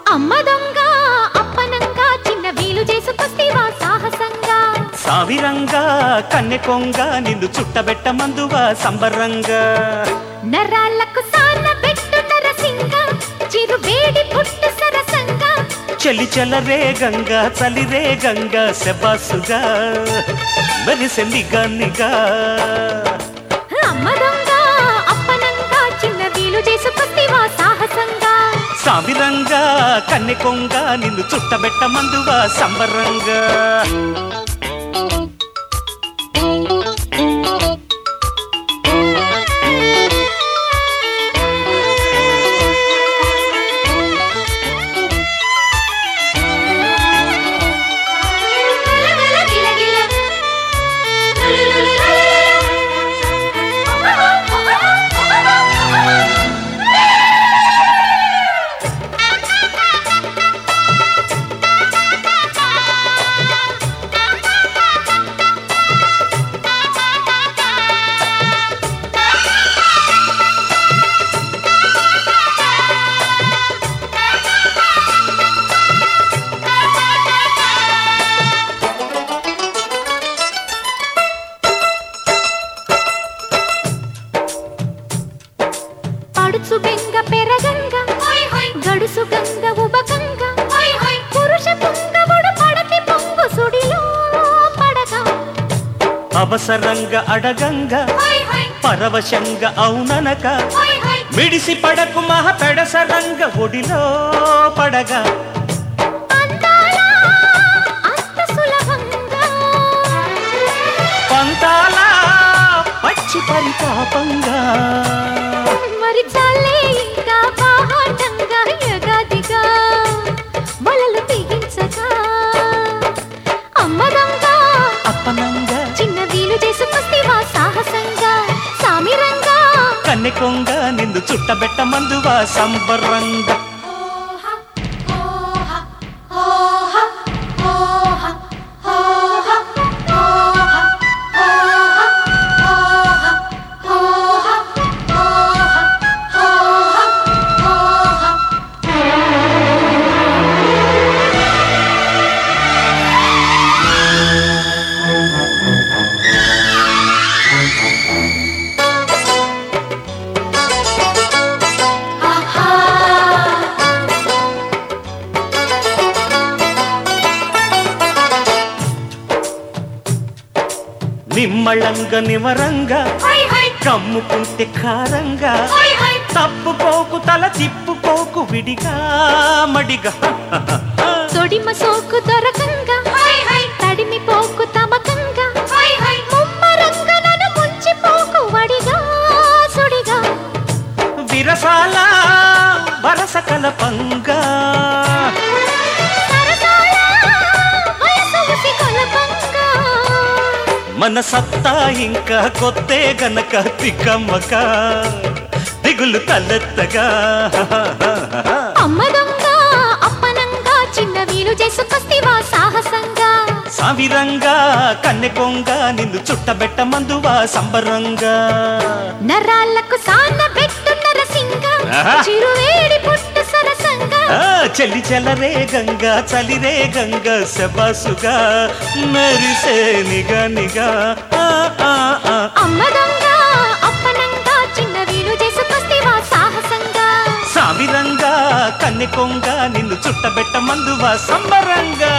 అమ్మ దొంగ అప్పనంగా చిన్న వీలు చేసుకొస్తేవా సాహసంగా సావిరంగా కన్నె కొంగ నిన్ను చుట్టబెట్ట మందువా సంబరంగా నరాలకు సాన పెట్టు నరసింగ చిరు వేడి పుట్టు సరసంగా చెలి చెలరే గంగా చలిరే గంగా శబాసుగా మెరిసె నిగా నిగా అమ్మ దొంగ అప్పనంగా చిన్న వీలు చేసుకొస్తేవా సాహసంగా సావిరంగా కన్నె కొంగ నిన్ను చుట్టబెట్ట మందువా సంబరంగా పడుచు బెంగ పెరగంగ గడుసు గంగ ఉబగంగ పురుష పుంగవుడు పడతి పొంగు సుడిలో పడగా అవసరంగా అడగంగా పరవశంగ అవుననక మిడిసి పడకు మహ పెడసరంగ ఒడిలో పడగా అందాల అంత సులభంగా పంతాల పచ్చి పరితాపంగా మరి చాలే ఇంకా బాహాటంగా యగాదిగా వలలు తెగించగా అమ్మదంగా అప్పనంగా చిన్న వీలు చేసుకొస్తేవా సాహసంగా సామిరంగా కన్నె కొంగ నిన్ను చుట్టబెట్ట మందువా సంబరంగా నిమ్మళంగా నివరంగా కమ్ముకుంటే కారంగా తప్పుకోకు తల తిప్పుకోకు విడిగా మడిగా తొడిమ సోకు దొరకంగా తడిమి పోకు తమకంగా ముమ్మరంగా నన్ను ముంచిపోకు వడిగా సుడిగా విరసాల వరస కలపంగా సరసాల వయసు ఉసి కొలకంగా మన సత్తా ఇంకా కొత్తే గనక తికమ్మక దిగులు తలెత్తగా అమ్మ దొంగ అప్పనంగా చిన్న వీలు చేసుకొస్తేవా సాహసంగా సావిరంగా కన్నె కొంగ నిన్ను చుట్టబెట్ట మందువా సంబరంగా నరాలకు సాన పెట్టు నరసింగ ఆహా. చిరువేడి పుట్టు సరసంగా ఆ, చెల్లి చెలరే గంగా చలిరే గంగా శబాసుగా మెరిసే నిగా నిగా ఆ, ఆ, ఆ. అమ్మ దొంగ అప్పనంగా చిన్న వీలు చేసుకొస్తేవా సాహసంగా సావిరంగా కన్నె కొంగ నిన్ను చుట్టబెట్ట మందువా సంబరంగా